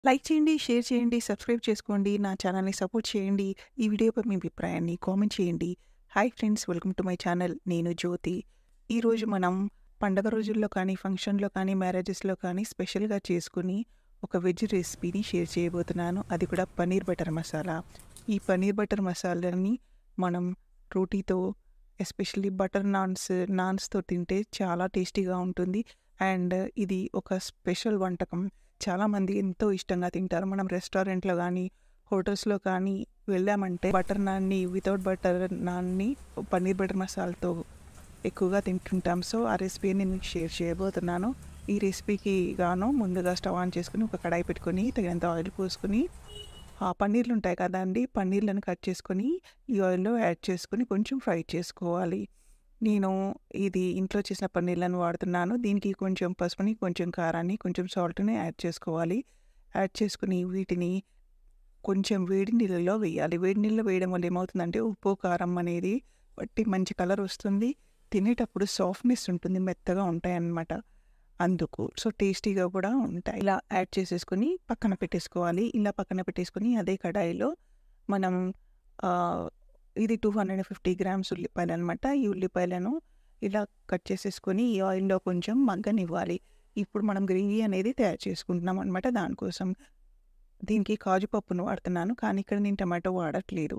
Like చేయండి, share చేయండి, subscribe చేసుకోండి. నా ఛానల్‌ని సపోర్ట్ చేయండి. ఈ వీడియోపై మీ అభిప్రాయాన్ని కామెంట్ చేయండి. Hi friends! Welcome to my channel. నేను జ్యోతి. ఈరోజు మనం పండగ రోజుల్లో కానీ, ఫంక్షన్‌లో కానీ, మ్యారేజెస్‌లో కానీ స్పెషల్‌గా చేసుకుని ఒక వెజ్ రెసిపీని షేర్ చేయబోతున్నాను. అది కూడా పన్నీర్ బటర్ మసాలా. ఈ పన్నీర్ బటర్ మసాలాని మనం రోటీతో ఎస్పెషల్లీ బటర్ నాన్స్, నాన్స్‌తో తింటే చాలా టేస్టీగా ఉంటుంది. అండ్ ఇది ఒక స్పెషల్ వంటకం. చాలామంది ఎంతో ఇష్టంగా తింటారు. మనం రెస్టారెంట్‌లో గానీ, హోటల్స్‌లో కానీ వెళ్ళామంటే బటర్ నాన్‌ని వితౌట్ బటర్ నాన్‌ని పన్నీర్ బటర్ మసాలాతో ఎక్కువగా తింటుంటాం. సో, ఆ రెసిపీని నేను మీకు షేర్ చేయబోతున్నాను. ఈ రెసిపీకి గాను ముందుగా స్టవ్ ఆన్ చేసుకొని, ఒక కడాయి పెట్టుకొని, తగినంత ఆయిల్ పోసుకొని, ఆ పన్నీర్లు ఉంటాయి కదండీ! పన్నీర్లను కట్ చేసుకొని ఈ ఆయిల్‌లో యాడ్ చేసుకొని కొంచెం ఫ్రై చేసుకోవాలి. నేను ఇది ఇంట్లో చేసిన పన్నీర్లను వాడుతున్నాను. దీనికి కొంచెం పసుపుని, కొంచెం కారాన్ని, కొంచెం సాల్ట్‌ని యాడ్ చేసుకోవాలి. యాడ్ చేసుకొని వీటిని కొంచెం వేడి నీళ్ళలో వేయాలి. వేడి నీళ్ళలో వేయడం వల్ల ఏమవుతుందంటే ఉప్పు, కారం అనేది పట్టి మంచి కలర్ వస్తుంది. తినేటప్పుడు సాఫ్ట్‌నెస్ ఉంటుంది. మెత్తగా ఉంటాయన్నమాట. అందుకు. సో, టేస్టీగా కూడా ఉంటాయి. ఇలా యాడ్ చేసేసుకొని పక్కన పెట్టేసుకోవాలి. ఇలా పక్కన పెట్టేసుకొని అదే కడాయిలో మనం ఆహ్, ఇది 250 గ్రామ్స్ ఉల్లిపాయలనమాట. ఈ ఉల్లిపాయలను ఇలా కట్ చేసేసుకొని ఈ ఆయిల్‌లో కొంచెం మగ్గనివ్వాలి. ఇప్పుడు మనం గ్రేవీ అనేది తయారు చేసుకుంటున్నాం అనమాట దానికోసం. దీనికి కాజు పప్పును వాడుతున్నాను. కానీ ఇక్కడ నేను టమాటో వాడట్లేదు.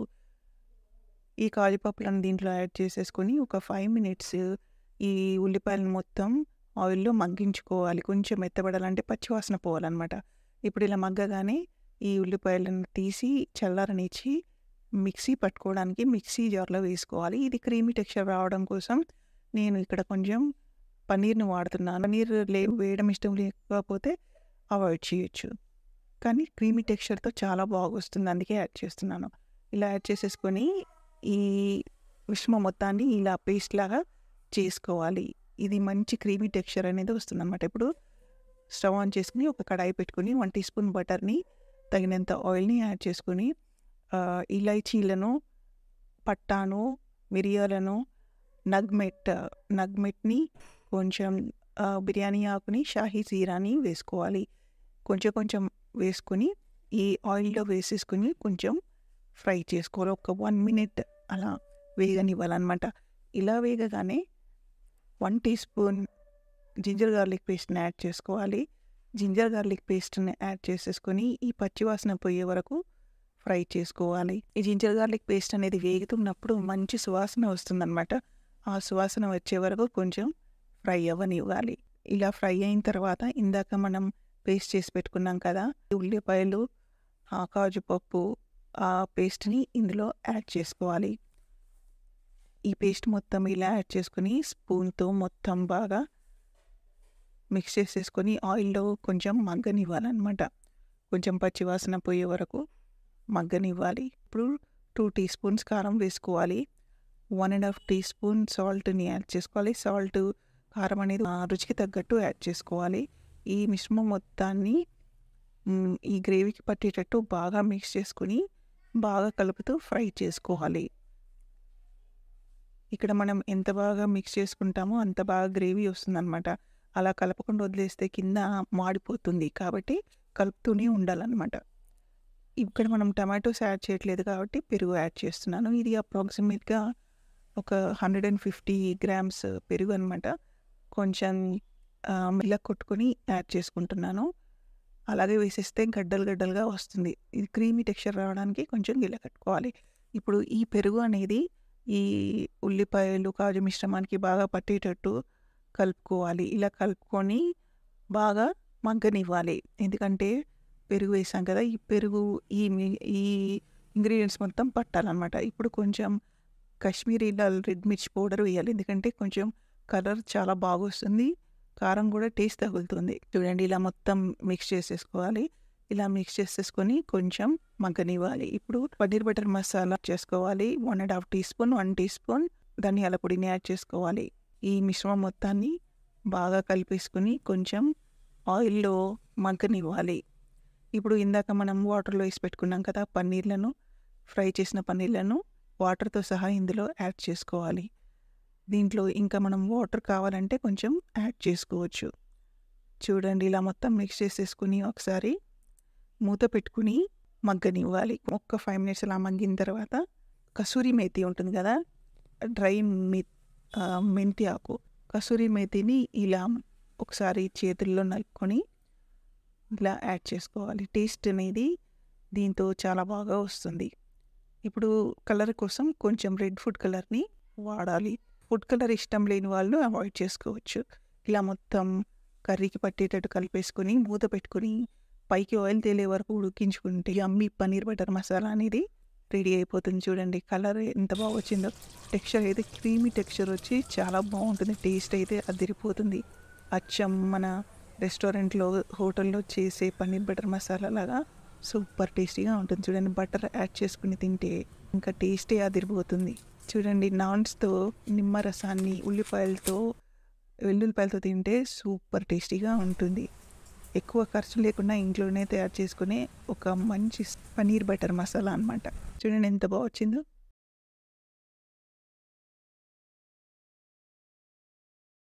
ఈ కాజు పప్పులను దీంట్లో యాడ్ చేసేసుకొని ఒక 5 మినిట్స్ ఈ ఉల్లిపాయలను మొత్తం ఆయిల్‌లో మగ్గించుకోవాలి. కొంచెం మెత్తబడాలంటే పచ్చివాసన పోవాలనమాట. ఇప్పుడు ఇలా మగ్గగానే ఈ ఉల్లిపాయలను తీసి చల్లారనిచ్చి మిక్సీ పట్టుకోవడానికి మిక్సీ జార్‌లో వేసుకోవాలి. ఇది క్రీమీ టెక్స్చర్ రావడం కోసం నేను ఇక్కడ కొంచెం పన్నీర్‌ని వాడుతున్నాను. పన్నీర్ లే వేయడం ఇష్టం లేకపోతే అవాయిడ్ చేయొచ్చు. కానీ క్రీమీ టెక్స్చర్‌తో చాలా బాగొస్తుంది. అందుకే యాడ్ చేస్తున్నాను. ఇలా యాడ్ చేసేసుకొని ఈ మిశ్రమం మొత్తాన్ని ఇలా పేస్ట్ లాగా చేసుకోవాలి. ఇది మంచి క్రీమీ టెక్స్చర్ అనేది వస్తుందనమాట. ఇప్పుడు స్టవ్ ఆన్ చేసుకొని ఒక కడాయి పెట్టుకొని 1 టీ స్పూన్ బటర్‌ని, తగినంత ఆయిల్‌ని యాడ్ చేసుకొని ఆహ్, ఇలైచీలను, పట్టాను, మిరియాలను, నగ్మెట్ నగ్మెట్‌ని, కొంచెం ఆహ్, బిర్యానీ ఆకుని, షాహీ జీరాని వేసుకోవాలి. కొంచెం కొంచెం వేసుకొని ఈ ఆయిల్‌లో వేసేసుకొని కొంచెం ఫ్రై చేసుకోవాలి. ఒక 1 మినిట్ అలా వేగనివ్వాలనమాట. ఇలా వేగగానే 1 టీ స్పూన్ జింజర్ గార్లిక్ పేస్ట్‌ని యాడ్ చేసుకోవాలి. జింజర్ గార్లిక్ పేస్ట్‌ని యాడ్ చేసేసుకొని ఈ పచ్చివాసన పోయే వరకు ఫ్రై చేసుకోవాలి. ఈ జింజర్ గార్లిక్ పేస్ట్ అనేది వేగుతున్నప్పుడు మంచి సువాసన వస్తుందనమాట. ఆ సువాసన వచ్చే వరకు కొంచెం ఫ్రై అవ్వనివ్వాలి. ఇలా ఫ్రై అయిన తర్వాత ఇందాక మనం పేస్ట్ చేసి పెట్టుకున్నాం కదా! ఉల్లిపాయలు, ఆ కాజు పప్పు, ఆ పేస్ట్‌ని ఇందులో యాడ్ చేసుకోవాలి. ఈ పేస్ట్ మొత్తం ఇలా యాడ్ చేసుకొని స్పూన్‌తో మొత్తం బాగా మిక్స్ చేసేసుకొని ఆయిల్‌లో కొంచెం మగ్గనివ్వాలనమాట. కొంచెం పచ్చివాసన పోయే వరకు మగ్గనివ్వాలి. ఇప్పుడు 2 టీ స్పూన్స్ కారం వేసుకోవాలి. 1 ½ టీ స్పూన్ సాల్ట్‌ని యాడ్ చేసుకోవాలి. సాల్ట్, కారం అనేది ఆ రుచికి తగ్గట్టు యాడ్ చేసుకోవాలి. ఈ మిశ్రమం మొత్తాన్ని హ్మ్, ఈ గ్రేవీకి పట్టేటట్టు బాగా మిక్స్ చేసుకొని, బాగా కలుపుతూ ఫ్రై చేసుకోవాలి. ఇక్కడ మనం ఎంత బాగా మిక్స్ చేసుకుంటామో అంత బాగా గ్రేవీ వస్తుందనమాట. అలా కలపకుండా వదిలేస్తే కింద మాడిపోతుంది. కాబట్టి కలుపుతూనే ఉండాలనమాట. ఇక్కడ మనం టమాటోస్ యాడ్ చేయట్లేదు కాబట్టి పెరుగు యాడ్ చేస్తున్నాను. ఇది అప్రాక్సిమేట్‌గా ఒక 150 గ్రామ్స్ పెరుగు అనమాట. కొంచెం ఆహ్, మెల్లగా కొట్టుకొని యాడ్ చేసుకుంటున్నాను. అలాగే వేసేస్తే గడ్డలు గడ్డలుగా వస్తుంది. ఇది క్రీమీ టెక్స్చర్ రావడానికి కొంచెం గిలకట్టుకోవాలి. ఇప్పుడు ఈ పెరుగు అనేది ఈ ఉల్లిపాయలు, కాజు మిశ్రమానికి బాగా పట్టేటట్టు కలుపుకోవాలి. ఇలా కలుపుకొని బాగా మగ్గనివ్వాలి. ఎందుకంటే పెరుగు వేసాం కదా! ఈ పెరుగు ఈ మి ఈ ఇంగ్రీడియెంట్స్ మొత్తం పట్టాలనమాట. ఇప్పుడు కొంచెం కాశ్మీరీ లాల్ రెడ్ మిర్చి పౌడర్ వేయాలి. ఎందుకంటే కొంచెం కలర్ చాలా బాగొస్తుంది. కారం కూడా టేస్ట్ తగులుతుంది. చూడండి ఇలా మొత్తం మిక్స్ చేసేసుకోవాలి. ఇలా మిక్స్ చేసేసుకొని కొంచెం మగ్గనివ్వాలి. ఇప్పుడు పన్నీర్ బటర్ మసాలా చేసుకోవాలి. 1 ½ టీ స్పూన్, 1 టీ స్పూన్ ధనియాల పొడిని యాడ్ చేసుకోవాలి. ఈ మిశ్రమం మొత్తాన్ని బాగా కలిపేసుకొని కొంచెం ఆయిల్‌లో మగ్గనివ్వాలి. ఇప్పుడు ఇందాక మనం వాటర్‌లో ఏసి పెట్టుకున్నాం కదా! పన్నీర్‌లను, ఫ్రై చేసిన పన్నీర్‌లను వాటర్‌తో సహా ఇందులో యాడ్ చేసుకోవాలి. దీంట్లో ఇంకా మనం వాటర్ కావాలంటే కొంచెం యాడ్ చేసుకోవచ్చు. చూడండి ఇలా మొత్తం మిక్స్ చేసేసుకొని ఒకసారి మూత పెట్టుకుని మగ్గనివ్వాలి ఒక్క ఫైవ్ మినిట్స్ అలా మగ్గిన తర్వాత కసూరి మేతి ఉంటుంది కదా డ్రై మె ఆ, మెంతి ఆకు కసూరి మేతిని ఇలా ఒకసారి చేతుల్లో నలుపుకొని ఇలా యాడ్ చేసుకోవాలి టేస్ట్ అనేది దీంతో చాలా బాగా వస్తుంది ఇప్పుడు కలర్ కోసం కొంచెం రెడ్ ఫుడ్ కలర్ని వాడాలి ఫుడ్ కలర్ ఇష్టం లేని వాళ్ళు అవాయిడ్ చేసుకోవచ్చు ఇలా మొత్తం కర్రీకి పట్టేటట్టు కలిపేసుకొని మూత పెట్టుకొని పైకి ఆయిల్ తేలే వరకు ఉడికించుకుంటే అమ్మి పన్నీర్ బటర్ మసాలా అనేది రెడీ అయిపోతుంది చూడండి కలర్ ఎంత బాగా వచ్చిందో టెక్స్చర్ అయితే క్రీమీ టెక్స్చర్ వచ్చి చాలా బాగుంటుంది టేస్ట్ అయితే అదిరిపోతుంది అచ్చం మన రెస్టారెంట్లో హోటల్లో చేసే పన్నీర్ బటర్ మసాలా లాగా సూపర్ టేస్టీగా ఉంటుంది చూడండి బటర్ యాడ్ చేసుకుని తింటే ఇంకా టేస్టే అదిరిపోతుంది చూడండి నాన్స్తో నిమ్మరసాన్ని ఉల్లిపాయలతో వెల్లుల్లిపాయలతో తింటే సూపర్ టేస్టీగా ఉంటుంది ఎక్కువ ఖర్చు లేకుండా ఇంట్లోనే తయారు చేసుకునే ఒక మంచి పనీర్ బటర్ మసాలా అన్నమాట చూడండి ఎంత బాగా వచ్చిందో